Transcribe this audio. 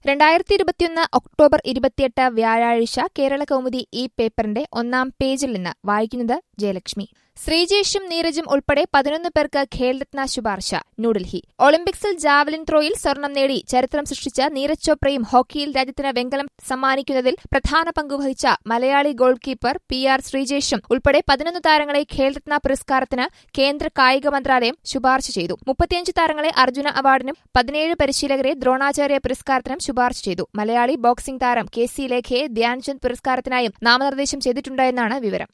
രണ്ടായിരത്തി ഇരുപത്തിയൊന്ന് ഒക്ടോബർ ഇരുപത്തിയെട്ട് വ്യാഴാഴ്ച കേരള കൗമുദി ഈ പേപ്പറിന്റെ ഒന്നാം പേജിൽ നിന്ന് വായിക്കുന്നത് ജയലക്ഷ്മി ശ്രീജേഷും നീരജും ഉൾപ്പെടെ പതിനൊന്ന് പേർക്ക് ഖേൽരത്ന ശുപാർശ ന്യൂഡൽഹി ഒളിമ്പിക്സിൽ ജാവലിൻ ത്രോയിൽ സ്വർണം നേടി ചരിത്രം സൃഷ്ടിച്ച നീരജ് ചോപ്രയും ഹോക്കിയിൽ രാജ്യത്തിന് വെങ്കലം സമ്മാനിക്കുന്നതിൽ പ്രധാന പങ്കുവഹിച്ച മലയാളി ഗോൾ കീപ്പർ പി ആർ ശ്രീജേഷും ഉൾപ്പെടെ പതിനൊന്ന് താരങ്ങളെ ഖേൽരത്ന പുരസ്കാരത്തിന് കേന്ദ്ര കായിക മന്ത്രാലയം ശുപാർശ ചെയ്തു മുപ്പത്തിയഞ്ച് താരങ്ങളെ അർജുന അവാർഡിനും പതിനേഴ് പരിശീലകരെ ദ്രോണാചാര്യ പുരസ്കാരത്തിനും ശുപാർശ ചെയ്തു മലയാളി ബോക്സിംഗ് താരം കെ സി ലേഖയെ ധ്യാൻചന്ദ് പുരസ്കാരത്തിനായും നാമനിർദ്ദേശം ചെയ്തിട്ടുണ്ടെന്നാണ് വിവരം